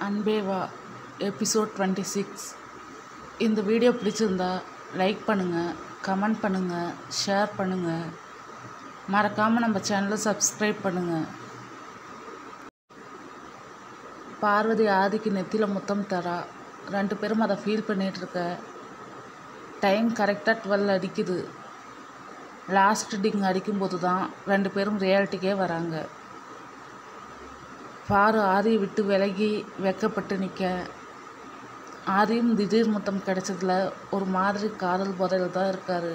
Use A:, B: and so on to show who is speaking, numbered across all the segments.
A: அன்பேவா episode twenty six இந்த video பிடிச்சிருந்தா like பண்ணுங்கள் கமெண்ட் பண்ணுங்கள் ஷேர் பண்ணுங்கள் மறக்காமல் நம்ம சேனலை சப்ஸ்கிரைப் பண்ணுங்கள் பார்வதி ஆதிக்கு நெத்தியில் முத்தம் தரா ரெண்டு பேரும் அதை ஃபீல் பண்ணிகிட்ருக்க டைம் கரெக்டாக டுவெல் அடிக்குது லாஸ்ட் டிங் அடிக்கும்போது தான் ரெண்டு பேரும் ரியாலிட்டிக்கே வராங்க பாரு ஆரியை விட்டு விலகி வெக்கப்பட்டு நிற்க ஆரியும் திடீர் முத்தம் கிடைச்சதுல ஒரு மாதிரி காதல் புதையில் தான் இருக்கார்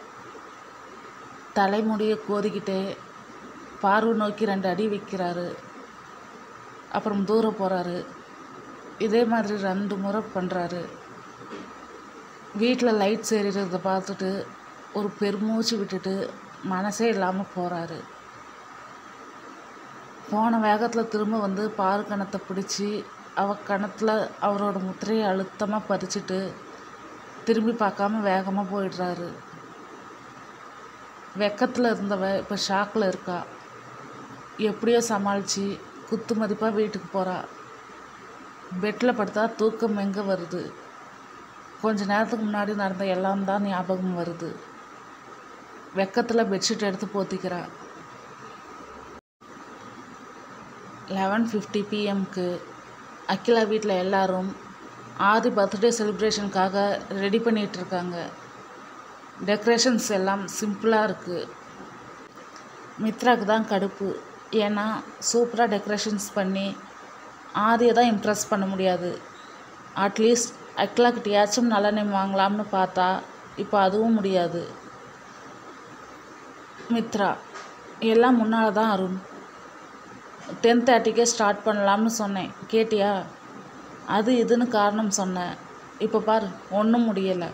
A: தலைமுடியை கோதிக்கிட்டே பார்வை நோக்கி ரெண்டு அடி வைக்கிறாரு அப்புறம் தூரம் போகிறாரு இதே மாதிரி ரெண்டு முறை பண்ணுறாரு வீட்டில் லைட்ஸ் எறிகிறத பார்த்துட்டு ஒரு பெருமூச்சு விட்டுட்டு மனசே இல்லாமல் போகிறாரு போன வேகத்தில் திரும்ப வந்து பாரு கணத்தை பிடிச்சி அவ கணத்தில் அவரோட முத்திரையை அழுத்தமாக பறிச்சுட்டு திரும்பி பார்க்காம வேகமாக போயிடுறாரு வெக்கத்தில் இருந்தவ இப்போ ஷாக்கில் இருக்கா எப்படியோ சமாளித்து குத்து மதிப்பாக வீட்டுக்கு போகிறா பெட்டில் படுத்தா தூக்கம் எங்கே வருது கொஞ்ச நேரத்துக்கு முன்னாடி நடந்த எல்லாம் தான் ஞாபகம் வருது வெக்கத்தில் பெட்ஷீட் எடுத்து போத்திக்கிறா லெவன் ஃபிஃப்டி பிஎம்க்கு அகிலா வீட்டில் எல்லாரும் ஆதி பர்த்டே செலிப்ரேஷனுக்காக ரெடி பண்ணிகிட்ருக்காங்க டெக்கரேஷன்ஸ் எல்லாம் சிம்பிளாக இருக்குது மித்ராக்கு தான் கடுப்பு ஏன்னா சூப்பராக டெக்கரேஷன்ஸ் பண்ணி ஆதியை தான் இம்ப்ரெஸ் பண்ண முடியாது அட்லீஸ்ட் அக்லாக்கிட்டையாச்சும் நல்ல நேம் வாங்கலாம்னு பார்த்தா இப்போ அதுவும் முடியாது மித்ரா எல்லாம் முன்னால் தான் அருண் டென் தேர்ட்டிக்கே ஸ்டார்ட் பண்ணலாம்னு சொன்னேன் கேட்டியா அது இதுன்னு காரணம் சொன்னேன் இப்போ பார் ஒன்றும் முடியலை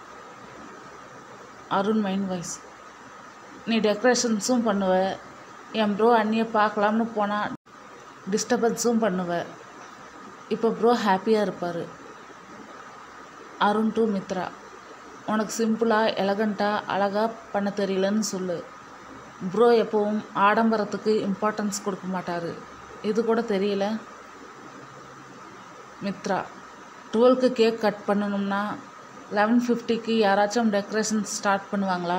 A: அருண் மைண்ட் வாய்ஸ் நீ டெக்கரேஷன்ஸும் பண்ணுவ என் ப்ரோ அண்ணியை பார்க்கலாம்னு போனால் டிஸ்டர்பன்ஸும் பண்ணுவ இப்போ ப்ரோ ஹாப்பியாக இருப்பார் அருண் டு மித்ரா உனக்கு சிம்பிளாக எலகண்ட்டாக அழகாக பண்ண தெரியலன்னு சொல்லு ப்ரோ எப்பவும் ஆடம்பரத்துக்கு இம்பார்ட்டன்ஸ் கொடுக்க மாட்டார் இது கூட தெரியல மித்ரா டுவெல்க்கு கேக் கட் பண்ணணும்னா லெவன் ஃபிஃப்டிக்கு யாராச்சும் டெக்கரேஷன் ஸ்டார்ட் பண்ணுவாங்களா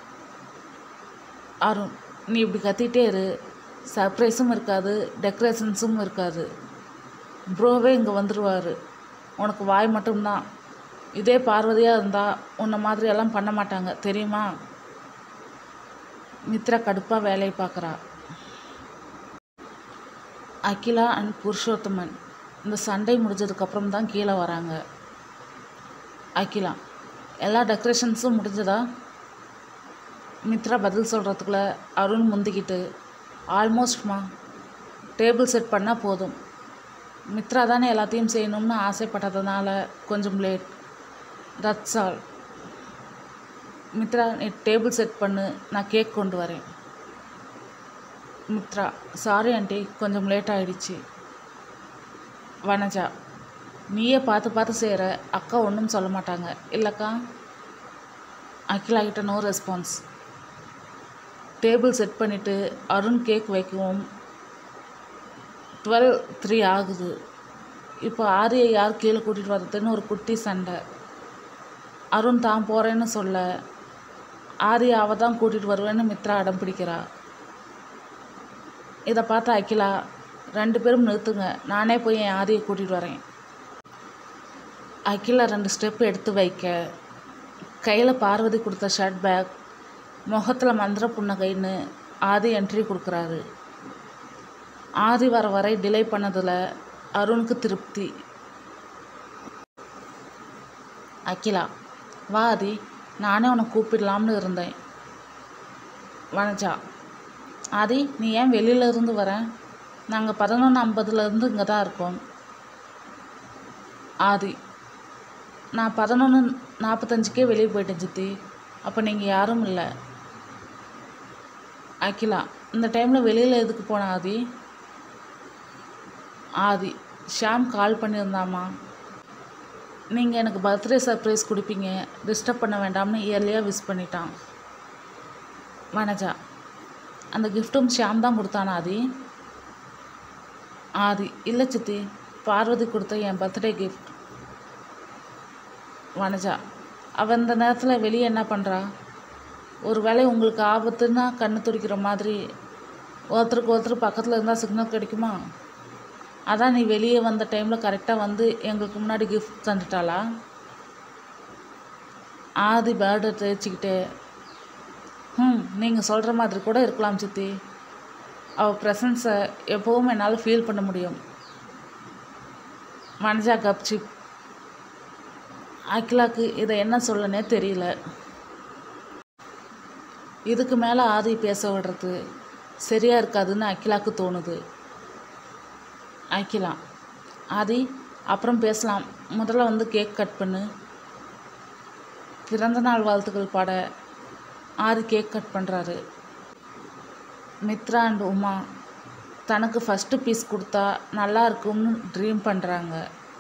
A: அருண் நீ இப்படி கத்திட்டே இரு சர்ப்ரைஸும் இருக்காது டெக்கரேஷன்ஸும் இருக்காது ப்ரோவே இங்கே வந்துடுவார் உனக்கு வாய் மட்டும்தான் இதே பார்வதியாக இருந்தால் உன்னை மாதிரியெல்லாம் பண்ண மாட்டாங்க தெரியுமா மித்ரா கடுப்பாக வேலையை பார்க்குறா அகிலா அண்ட் புருஷோத்தமன் இந்த சண்டை முடிஞ்சதுக்கப்புறம் தான் கீழே வராங்க அகிலா எல்லா டெக்கரேஷன்ஸும் முடிஞ்சதா மித்ரா பதில் சொல்கிறதுக்குள்ள அருண் முந்திக்கிட்டு ஆல்மோஸ்ட்மா டேபிள் செட் பண்ணால் போதும் மித்ரா தானே எல்லாத்தையும் செய்யணும்னு ஆசைப்பட்டதுனால கொஞ்சம் லேட் தட்ஸ் ஆல் மித்ரா நீ டேபிள் செட் பண்ணு நான் கேக் கொண்டு வரேன் மித்ரா சாரி ஆண்டி கொஞ்சம் லேட் ஆகிடுச்சு வனஜா நீயே பார்த்து பார்த்து செய்கிற அக்கா ஒன்றும் சொல்ல மாட்டாங்க இல்லைக்கா அகிலா கிட்ட நோ ரெஸ்பான்ஸ் டேபிள் செட் பண்ணிவிட்டு அருண் கேக் வைக்கவும் டுவெல் த்ரீ ஆகுது இப்போ ஆரியை யார் கீழே கூட்டிகிட்டு வர்றதுன்னு ஒரு குட்டி சண்டை அருண் தான் போகிறேன்னு சொல்ல ஆரியா அவள் தான் கூட்டிகிட்டு வருவேன்னு மித்ரா அடம் பிடிக்கிறா இதை பார்த்து அகிலா ரெண்டு பேரும் நிறுத்துங்க நானே போய் என் ஆதியை கூட்டிகிட்டு வரேன் அகிலா ரெண்டு ஸ்டெப் எடுத்து வைக்க கையில் பார்வதி கொடுத்த ஷர்ட் பேக் முகத்தில் மந்திர புன்னகைன்னு ஆதி என்ட்ரி கொடுக்குறாரு ஆதி வர வரை டிலே பண்ணதில் அருணுக்கு திருப்தி அகிலா வா ஆதி நானே உன்னை கூப்பிடலாம்னு இருந்தேன் வனஜா ஆதி நீ ஏன் வெளியில இருந்து வர நாங்கள் பதினொன்று ஐம்பதுலேருந்து இங்கே தான் இருக்கோம் ஆதி நான் பதினொன்று நாற்பத்தஞ்சுக்கே வெளியே போயிட்டேன் சித்தி அப்போ நீங்கள் யாரும் இல்லை அகிலா இந்த டைமில் வெளியில் எதுக்கு போன ஆதி ஆதி ஷாம் கால் பண்ணியிருந்தாமா நீங்கள் எனக்கு பர்த்டே சர்ப்ரைஸ் கொடுப்பீங்க டிஸ்டர்ப் பண்ண வேண்டாம்னு இயர்லியாக விஷ் பண்ணிட்டான் வனஜா அந்த கிஃப்ட்டும் ஷியாம் தான் கொடுத்தானா ஆதி ஆதி இல்லை சித்தி பார்வதி கொடுத்த என் பர்த்டே கிஃப்ட் வனஜா அவள் இந்த நேரத்தில் வெளியே என்ன பண்ணுறா ஒரு வேளை உங்களுக்கு ஆபத்துன்னா கண்ணு துடிக்கிற மாதிரி ஒருத்தருக்கு ஒருத்தர் பக்கத்தில் இருந்தால் சிக்னல் கிடைக்குமா அதான் நீ வெளியே வந்த டைமில் கரெக்டாக வந்து எங்களுக்கு முன்னாடி கிஃப்ட் தந்துட்டாளா ஆதி பேர்டை தேய்ச்சிக்கிட்டு ம் நீங்கள் சொல்கிற மாதிரி கூட இருக்கலாம் சித்தி அவள் ப்ரெசன்ஸை எப்போவும் என்னால் ஃபீல் பண்ண முடியும் மனஜா கப்சிப் அகிலாக்கு இதை என்ன சொல்லனே தெரியல இதுக்கு மேலே ஆதி பேச விடுறது சரியாக இருக்காதுன்னு அகிலாக்கு தோணுது அகிலா ஆதி அப்புறம் பேசலாம் முதல்ல வந்து கேக் கட் பண்ணு பிறந்தநாள் வாழ்த்துக்கள் பாட ஆதி கேக் கட் பண்ணுறாரு மித்ரா அண்ட் உமா தனக்கு ஃபஸ்ட்டு பீஸ் கொடுத்தா நல்லா இருக்கும்னு ட்ரீம் பண்ணுறாங்க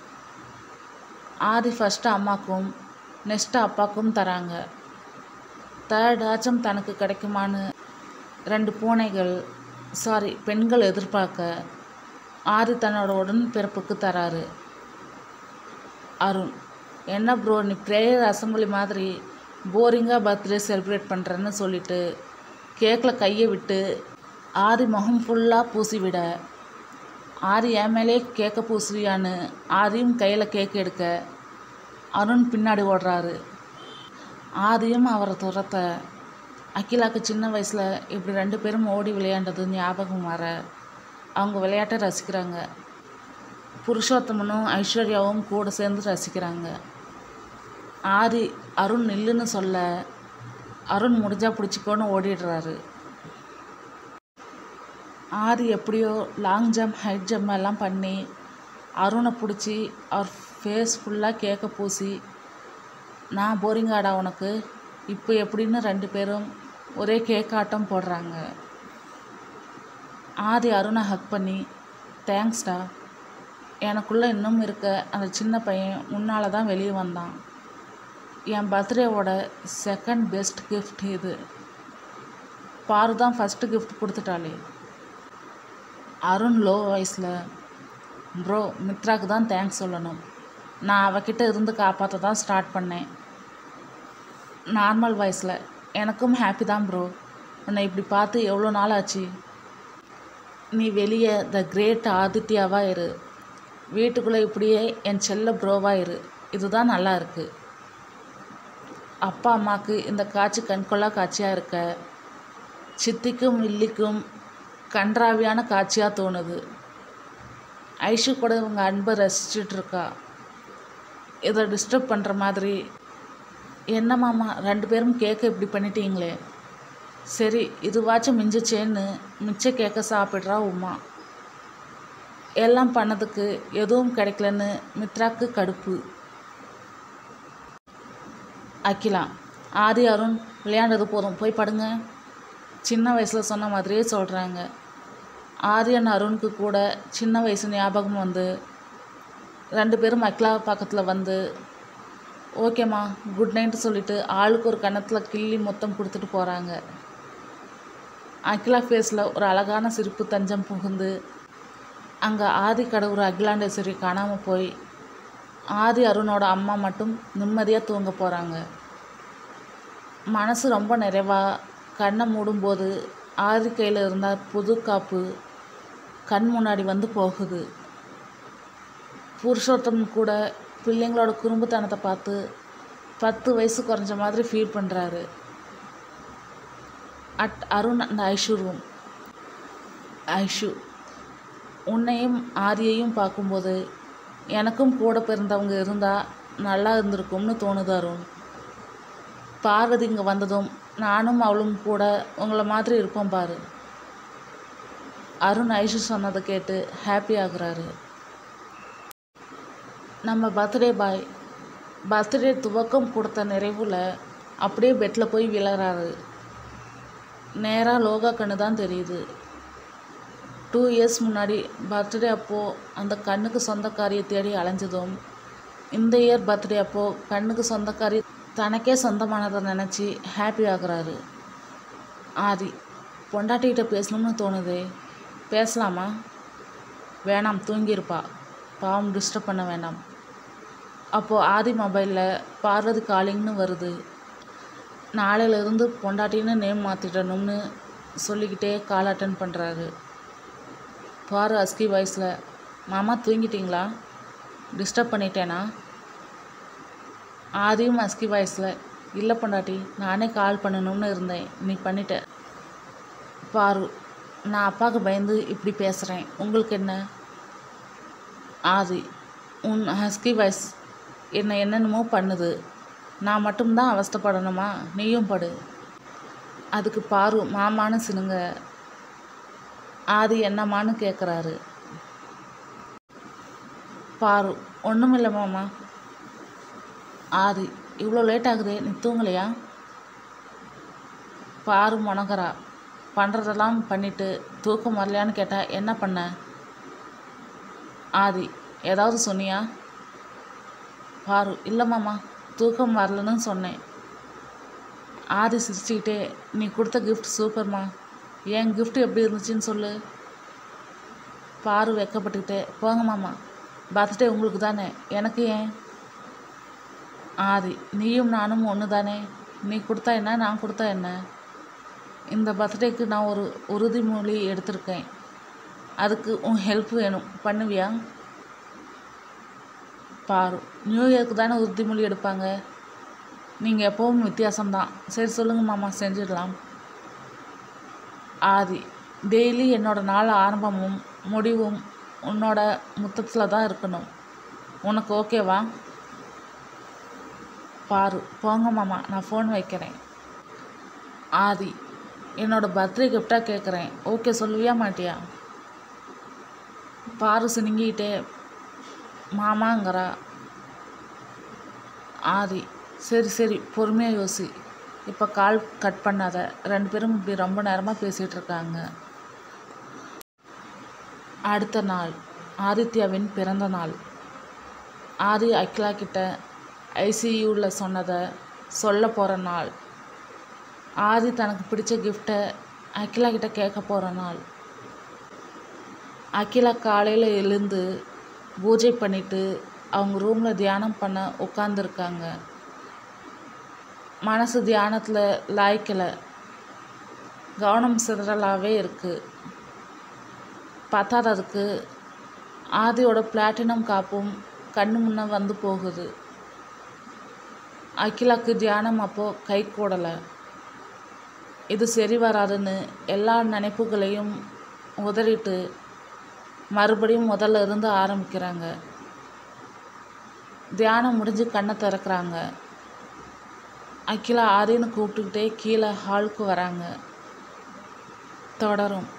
A: ஆதி ஃபஸ்ட்டு அம்மாக்கும் நெக்ஸ்ட்டு அப்பாக்கும் தராங்க தேர்ட் ஆச்சும் தனக்கு கிடைக்குமான்னு ரெண்டு பூனைகள் சாரி பெண்கள் எதிர்பார்க்க ஆதி தன்னோட உடன் பிறப்புக்கு தராரு அருண் என்ன ப்ரோ நீ ப்ரேயர் அசம்பிளி மாதிரி போரிங்காக பர்த்டே செலிப்ரேட் பண்ணுறேன்னு சொல்லிட்டு கேக்கில் கையை விட்டு ஆதி முகம் ஃபுல்லாக பூசி விட ஆதி என் மேலே கேக்க பூசுவியான்னு ஆதியும் கையில் கேக் எடுக்க அருண் பின்னாடி ஓடுறாரு ஆதியும் அவரை துரத்த அகிலாக்கு சின்ன வயசில் இப்படி ரெண்டு பேரும் ஓடி விளையாண்டது ஞாபகம் வர அவங்க விளையாட்டை ரசிக்கிறாங்க புருஷோத்தமனும் ஐஸ்வர்யாவும் கூட சேர்ந்து ரசிக்கிறாங்க ஆதி அருண் நில்லுன்னு சொல்ல அருண் முடிஞ்சா பிடிச்சிக்கோன்னு ஓடிடுறாரு ஆதி எப்படியோ லாங் ஜம்ப் ஹைட் ஜம்ப் எல்லாம் பண்ணி அருணை பிடிச்சி அவர் ஃபேஸ் ஃபுல்லாக கேக்க பூசி நான் போரிங்காடா உனக்கு இப்போ எப்படின்னு ரெண்டு பேரும் ஒரே கேக் ஆட்டம் போடுறாங்க ஆதி அருணை ஹக் பண்ணி தேங்க்ஸ்டா எனக்குள்ளே இன்னும் இருக்க அந்த சின்ன பையன் முன்னால் தான் வெளியே வந்தான் என் பர்த்டேவோட செகண்ட் பெஸ்ட் கிஃப்ட் இது பாரு தான் ஃபஸ்ட்டு கிஃப்ட் கொடுத்துட்டாளே அருண் லோ வாய்ஸில் ப்ரோ மித்ராக்கு தான் தேங்க்ஸ் சொல்லணும் நான் அவகிட்ட இருந்து காப்பாற்ற தான் ஸ்டார்ட் பண்ணேன் நார்மல் வாய்ஸில் எனக்கும் ஹாப்பி தான் ப்ரோ உன்னை இப்படி பார்த்து எவ்வளோ நாள் ஆச்சு நீ வெளியே த கிரேட் ஆதித்யாவாக இரு வீட்டுக்குள்ளே இப்படியே என் செல்ல ப்ரோவாக இரு இதுதான் நல்லா இருக்கு அப்பா அம்மாவுக்கு இந்த காட்சி கண்கொள்ளா காட்சியாக இருக்க சித்திக்கும் வில்லிக்கும் கன்றாவியான காட்சியாக தோணுது ஐஷு கூட இவங்க அன்பை ரசிச்சுட்டு இருக்கா இதை டிஸ்டர்ப் பண்ணுற மாதிரி என்ன மாமா ரெண்டு பேரும் கேக்க இப்படி பண்ணிட்டீங்களே சரி இதுவாச்சும் மிஞ்சிச்சேன்னு மிச்ச கேக்க சாப்பிட்றா உமா எல்லாம் பண்ணதுக்கு எதுவும் கிடைக்கலன்னு மித்ராக்கு கடுப்பு அகிலா ஆதி அருண் விளையாண்டது போதும் போய் படுங்க சின்ன வயசில் சொன்ன மாதிரியே சொல்கிறாங்க ஆரியன் அருணுக்கு கூட சின்ன வயசு ஞாபகம் வந்து ரெண்டு பேரும் அகிலா பக்கத்தில் வந்து ஓகேம்மா குட் நைட்டு சொல்லிட்டு ஆளுக்கு ஒரு கன்னத்தில் கிள்ளி மொத்தம் கொடுத்துட்டு போகிறாங்க அகிலா ஃபேஸில் ஒரு அழகான சிரிப்பு தஞ்சம் புகுந்து அங்கே ஆதி கடவுர் அகிலாண்டேஸ்வரி காணாமல் போய் ஆதி அருணோட அம்மா மட்டும் நிம்மதியாக தூங்க போகிறாங்க மனசு ரொம்ப நிறைவாக கண்ணை மூடும்போது ஆதி கையில் இருந்த புது காப்பு கண் முன்னாடி வந்து போகுது புருஷோத்தம் கூட பிள்ளைங்களோட குறும்புத்தனத்தை பார்த்து பத்து வயசு குறைஞ்ச மாதிரி ஃபீல் பண்ணுறாரு at Arun and Aishu room Aishu உன்னையும் ஆரியையும் பார்க்கும்போது எனக்கும் கூட பிறந்தவங்க இருந்தால் நல்லா இருந்திருக்கும்னு தோணுது அருண் பார்வதி இங்கே வந்ததும் நானும் அவளும் கூட உங்களை மாதிரி இருப்போம் பாரு அருண் ஐஷு சொன்னதை கேட்டு ஹாப்பி ஆகுறாரு நம்ம பர்த்டே பாய் பர்த்டே துவக்கம் கொடுத்த நிறைவில் அப்படியே பெட்டில் போய் விழறாரு நேராக லோகா கண்ணு தான் தெரியுது டூ இயர்ஸ் முன்னாடி பர்த்டே அப்போது அந்த கண்ணுக்கு சொந்தக்காரியை தேடி அலைஞ்சதும் இந்த இயர் பர்த்டே அப்போது கண்ணுக்கு சொந்தக்காரி தனக்கே சொந்தமானதை நினச்சி ஹாப்பி ஆகுறாரு ஆதி பொண்டாட்டிகிட்ட பேசணும்னு தோணுதே பேசலாமா வேணாம் தூங்கியிருப்பா பாவம் டிஸ்டர்ப் பண்ண வேண்டாம் அப்போது ஆதி மொபைலில் பார்வதி காலிங்னு வருது நாளையிலேருந்து பொண்டாட்டின்னு நேம் மாற்றிடணும்னு சொல்லிக்கிட்டே கால் அட்டன் பண்ணுறாரு பாரு அஸ்கி வாய்ஸில் மாமா தூங்கிட்டீங்களா டிஸ்டர்ப் பண்ணிட்டேனா ஆதியும் அஸ்கி வாய்ஸில் இல்லை பொண்டாட்டி நானே கால் பண்ணணும்னு இருந்தேன் நீ பண்ணிட்ட பாரு நான் அப்பாவுக்கு பயந்து இப்படி பேசுகிறேன் உங்களுக்கு என்ன ஆதி உன் ஹஸ்கி வாய்ஸ் என்னை என்னென்னமோ பண்ணுது நான் மட்டும்தான் அவஸ்தைப்படணுமா நீயும் படு அதுக்கு பாரு மாமான்னு சினுங்க ஆதி என்னம்மான்னு கேட்குறாரு பாரு ஒன்றுமில்ல மாமா ஆதி இவ்வளோ லேட் ஆகுதே நீ தூங்கலையா பாரு முனகரா பண்ணுறதெல்லாம் பண்ணிட்டு தூக்கம் வரலையான்னு கேட்டால் என்ன பண்ண ஆதி ஏதாவது சொன்னியா பாரு இல்லை மாமா தூக்கம் வரலன்னு சொன்னேன் ஆதி சிரிச்சுக்கிட்டே நீ கொடுத்த கிஃப்ட் சூப்பர்மா என் கிஃப்ட் எப்படி இருந்துச்சுன்னு சொல்லு பாரு வெக்கப்பட்டுக்கிட்டே போங்க மாமா பர்த்டே உங்களுக்கு தானே எனக்கு ஏன் ஆதி நீயும் நானும் ஒன்று தானே நீ கொடுத்தா என்ன நான் கொடுத்தா என்ன இந்த பர்த்டேக்கு நான் ஒரு உறுதிமொழி எடுத்திருக்கேன் அதுக்கு உன் ஹெல்ப் வேணும் பண்ணுவியா பாரு நியூ இயர்க்கு தானே உறுதிமொழி எடுப்பாங்க நீங்கள் எப்போவும் வித்தியாசம்தான் சரி சொல்லுங்கள் மாமா செஞ்சிடலாம் ஆதி டெய்லி என்னோட நாள் ஆரம்பமும் முடிவும் உன்னோட முத்தத்தில் தான் இருக்கணும் உனக்கு ஓகேவா பாரு போங்க மாமா நான் ஃபோன் வைக்கிறேன் ஆதி என்னோட பர்த்டே கிஃப்டாக கேட்குறேன் ஓகே சொல்லுவியா மாட்டியா பாரு சினுங்கிட்டே மாமாங்கிறா ஆதி சரி சரி பொறுமையாக யோசி இப்போ கால் கட் பண்ணாத ரெண்டு பேரும் இப்படி ரொம்ப நேரமாக பேசிகிட்டு இருக்காங்க அடுத்த நாள் ஆதித்யாவின் பிறந்த நாள் ஆதி அகிலா கிட்ட ஐசியூவில் சொன்னதை சொல்ல போகிற நாள் ஆதி தனக்கு பிடிச்ச கிஃப்டை அகிலா கிட்ட கேட்க போகிற நாள் அகிலா காலையில் எழுந்து பூஜை பண்ணிட்டு அவங்க ரூமில் தியானம் பண்ண உட்காந்துருக்காங்க மனசு தியானத்தில் லாய்க்கலை கவனம் சிதறலாகவே இருக்குது பத்தாததுக்கு ஆதியோட பிளாட்டினம் காப்பும் கண்ணு முன்னே வந்து போகுது அகிலாக்கு தியானம் அப்போது கை கூடலை இது சரி வராதுன்னு எல்லா நினைப்புகளையும் உதறிட்டு மறுபடியும் முதல்ல இருந்து ஆரம்பிக்கிறாங்க தியானம் முடிஞ்சு கண்ணை திறக்கிறாங்க அகிலா ஆதின்னு கூப்பிட்டுக்கிட்டே கீழே ஹாலுக்கு வராங்க தொடரும்